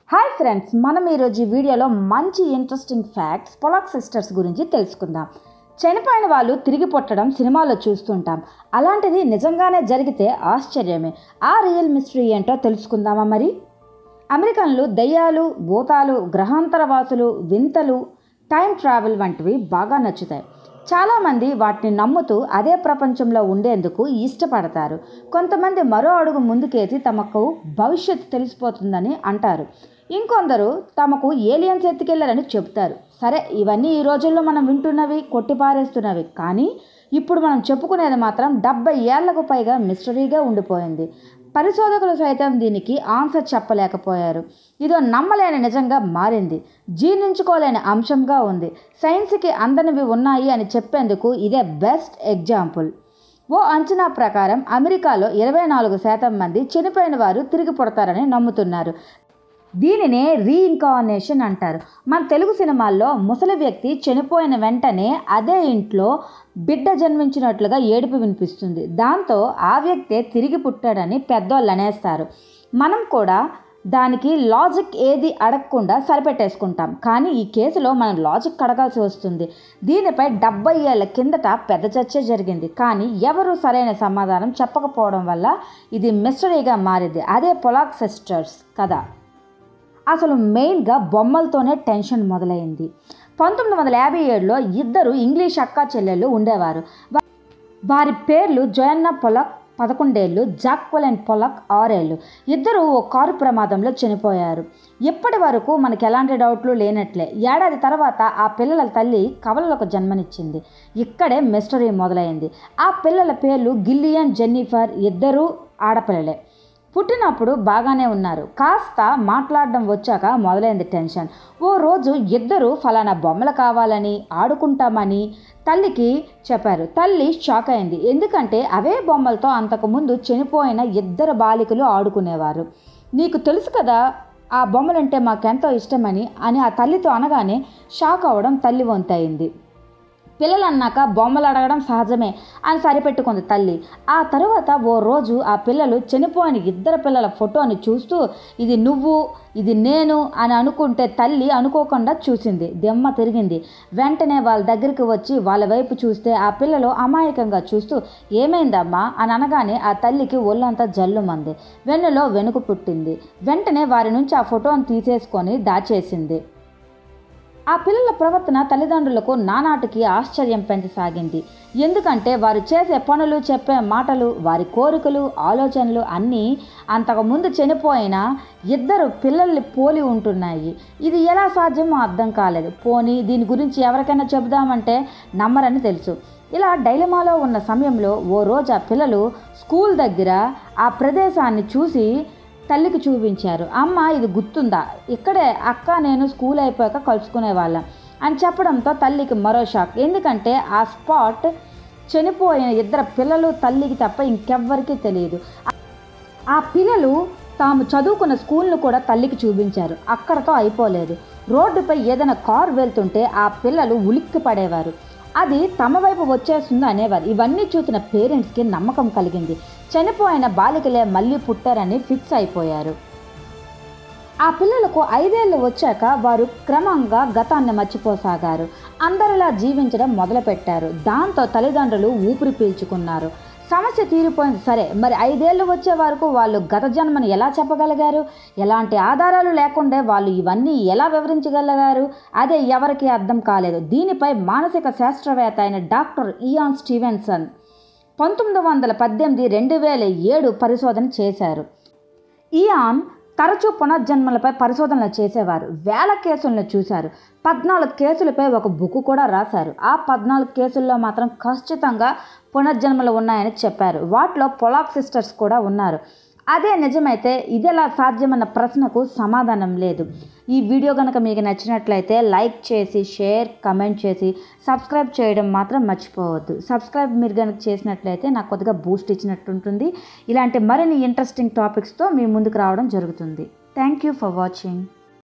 hi friends మనం ఈరోజు ఈ వీడియోలో మంచి ఇంట్రెస్టింగ్ ఫ్యాక్ట్స్ పొలాక్ సిస్టర్స్ గురించి తెలుసుకుందాం చనిపోయిన వాళ్ళు తిరిగి పుట్టడం సినిమాలో చూస్తుంటాం అలాంటిది నిజంగానే జరిగితే ఆశ్చర్యమే ఆ రియల్ మిస్టరీ ఏంటో తెలుసుకుందామా మరి అమెరికన్లు దయ్యాలు భూతాలు గ్రహాంతరవాసులు వింతలు టైం ట్రావెల్ వంటివి బాగా నచ్చుతాయి చాలామంది వాటిని నమ్ముతూ అదే ప్రపంచంలో ఉండేందుకు ఇష్టపడతారు కొంతమంది మరో అడుగు ముందుకేసి తమకు భవిష్యత్తు తెలిసిపోతుందని అంటారు ఇంకొందరు తమకు ఏలియన్స్ ఎత్తుకెళ్లారని చెబుతారు సరే ఇవన్నీ ఈ రోజుల్లో మనం వింటున్నవి కొట్టిపారేస్తున్నవి కానీ ఇప్పుడు మనం చెప్పుకునేది మాత్రం డెబ్బై ఏళ్లకు పైగా మిస్టరీగా ఉండిపోయింది పరిశోధకులు సైతం దీనికి ఆన్సర్ చెప్పలేకపోయారు ఇదో నమ్మలేని నిజంగా మారింది జీర్ణించుకోలేని అంశంగా ఉంది సైన్స్కి అందనివి ఉన్నాయి అని చెప్పేందుకు ఇదే బెస్ట్ ఎగ్జాంపుల్ ఓ అంచనా ప్రకారం అమెరికాలో ఇరవై నాలుగు శాతం మంది చనిపోయిన వారు తిరిగి పుడతారని నమ్ముతున్నారు దీనినే రీఇన్కార్నేషన్ అంటారు మన తెలుగు సినిమాల్లో ముసలి వ్యక్తి చనిపోయిన వెంటనే అదే ఇంట్లో బిడ్డ జన్మించినట్లుగా ఏడుపు వినిపిస్తుంది దాంతో ఆ వ్యక్తే తిరిగి పుట్టాడని పెద్దోళ్ళు అనేస్తారు మనం కూడా దానికి లాజిక్ ఏది అడగకుండా సరిపెట్టేసుకుంటాం కానీ ఈ కేసులో మనం లాజిక్ అడగాల్సి వస్తుంది దీనిపై డెబ్బై ఏళ్ల కిందట పెద్ద చర్చ జరిగింది కానీ ఎవరు సరైన సమాధానం చెప్పకపోవడం వల్ల ఇది మిస్టరీగా మారింది అదే పొలాక్ సిస్టర్స్ కదా అసలు మెయిన్గా బొమ్మలతోనే టెన్షన్ మొదలైంది పంతొమ్మిది వందల యాభై ఏడులో ఇద్దరు ఇంగ్లీష్ అక్కా చెల్లెళ్ళు ఉండేవారు వా- వారి పేర్లు జోయన్న పొలక్ పదకొండేళ్ళు జాక్వెలెన్ పొలక్ ఆరేళ్ళు ఇద్దరు ఓ కారు ప్రమాదంలో చనిపోయారు ఇప్పటి వరకు మనకి ఎలాంటి డౌట్లు లేనట్లే ఏడాది తర్వాత ఆ పిల్లల తల్లి కవలలకు జన్మనిచ్చింది ఇక్కడే మిస్టరీ మొదలైంది ఆ పిల్లల పేర్లు గిల్లియన్ జెన్నిఫర్ ఇద్దరూ ఆడపిల్లలే పుట్టినప్పుడు బాగానే ఉన్నారు కాస్త మాట్లాడడం వచ్చాక మొదలైంది టెన్షన్ ఓ రోజు ఇద్దరు ఫలానా బొమ్మలు కావాలని ఆడుకుంటామని తల్లికి చెప్పారు తల్లి షాక్ అయింది ఎందుకంటే అవే బొమ్మలతో అంతకుముందు చనిపోయిన ఇద్దరు బాలికలు ఆడుకునేవారు నీకు తెలుసు కదా ఆ బొమ్మలంటే మాకెంతో ఇష్టమని అని ఆ తల్లితో అనగానే షాక్ అవ్వడం తల్లి వంతయింది పిల్లలు అన్నాక బొమ్మలు అడగడం సహజమే అని సరిపెట్టుకుంది తల్లి ఆ తరువాత ఓ రోజు ఆ పిల్లలు చనిపోయిన ఇద్దరు పిల్లల ఫోటోని చూస్తూ ఇది నువ్వు ఇది నేను అని అనుకుంటే తల్లి అనుకోకుండా చూసింది దెమ్మ తిరిగింది వెంటనే వాళ్ళ దగ్గరికి వచ్చి వాళ్ళ వైపు చూస్తే ఆ పిల్లలు అమాయకంగా చూస్తూ ఏమైందమ్మా అని అనగానే ఆ తల్లికి ఒళ్ళంతా జల్లుమంది వెన్నులో వెనుక పుట్టింది వెంటనే వారి నుంచి ఆ ఫోటోని తీసేసుకొని దాచేసింది ఆ పిల్లల ప్రవర్తన తల్లిదండ్రులకు నానాటికి ఆశ్చర్యం పెంచసాగింది ఎందుకంటే వారు చేసే పనులు చెప్పే మాటలు వారి కోరికలు ఆలోచనలు అన్నీ అంతకుముందు చనిపోయిన ఇద్దరు పిల్లల్ని పోలి ఉంటున్నాయి ఇది ఎలా సాధ్యమో అర్థం కాలేదు పోనీ దీని గురించి ఎవరికైనా చెబుదామంటే నమ్మరని తెలుసు ఇలా డైలమాలో ఉన్న సమయంలో ఓ రోజు ఆ పిల్లలు స్కూల్ దగ్గర ఆ ప్రదేశాన్ని చూసి తల్లికి చూపించారు అమ్మ ఇది గుర్తుందా ఇక్కడే అక్క నేను స్కూల్ అయిపోయాక కలుసుకునే వాళ్ళం అని చెప్పడంతో తల్లికి మరో షాక్ ఎందుకంటే ఆ స్పాట్ చనిపోయిన ఇద్దరు పిల్లలు తల్లికి తప్ప ఇంకెవ్వరికీ తెలియదు ఆ పిల్లలు తాము చదువుకున్న స్కూల్ను కూడా తల్లికి చూపించారు అక్కడతో అయిపోలేదు రోడ్డుపై ఏదైనా కారు వెళ్తుంటే ఆ పిల్లలు ఉలిక్కి పడేవారు అది తమ వైపు వచ్చేస్తుంది అనేవారు ఇవన్నీ చూసిన పేరెంట్స్కి నమ్మకం కలిగింది చనిపోయిన బాలికలే మళ్ళీ పుట్టారని ఫిక్స్ అయిపోయారు ఆ పిల్లలకు ఐదేళ్ళు వచ్చాక వారు క్రమంగా గతాన్ని మర్చిపోసాగారు అందరిలా జీవించడం మొదలుపెట్టారు దాంతో తల్లిదండ్రులు ఊపిరి పీల్చుకున్నారు సమస్య తీరిపోయింది సరే మరి ఐదేళ్ళు వచ్చే వరకు వాళ్ళు గత జన్మను ఎలా చెప్పగలిగారు ఎలాంటి ఆధారాలు లేకుండా వాళ్ళు ఇవన్నీ ఎలా వివరించగలిగారు అదే ఎవరికి అర్థం కాలేదు దీనిపై మానసిక శాస్త్రవేత్త అయిన డాక్టర్ ఇయాన్ స్టీవెన్సన్ పంతొమ్మిది వందల పద్దెనిమిది రెండు వేల ఏడు పరిశోధన చేశారు ఇయాన్ తరచూ పునర్జన్మలపై పరిశోధనలు చేసేవారు వేల కేసులను చూశారు పద్నాలుగు కేసులపై ఒక బుక్ కూడా రాశారు ఆ పద్నాలుగు కేసుల్లో మాత్రం ఖచ్చితంగా పునర్జన్మలు ఉన్నాయని చెప్పారు వాటిలో పొలాక్ సిస్టర్స్ కూడా ఉన్నారు అదే నిజమైతే ఇదెలా సాధ్యమన్న ప్రశ్నకు సమాధానం లేదు ఈ వీడియో కనుక మీకు నచ్చినట్లయితే లైక్ చేసి షేర్ కమెంట్ చేసి సబ్స్క్రైబ్ చేయడం మాత్రం మర్చిపోవద్దు సబ్స్క్రైబ్ మీరు కనుక చేసినట్లయితే నాకు కొద్దిగా బూస్ట్ ఇచ్చినట్టు ఉంటుంది ఇలాంటి మరిన్ని ఇంట్రెస్టింగ్ టాపిక్స్తో మీ ముందుకు రావడం జరుగుతుంది థ్యాంక్ యూ ఫర్ వాచింగ్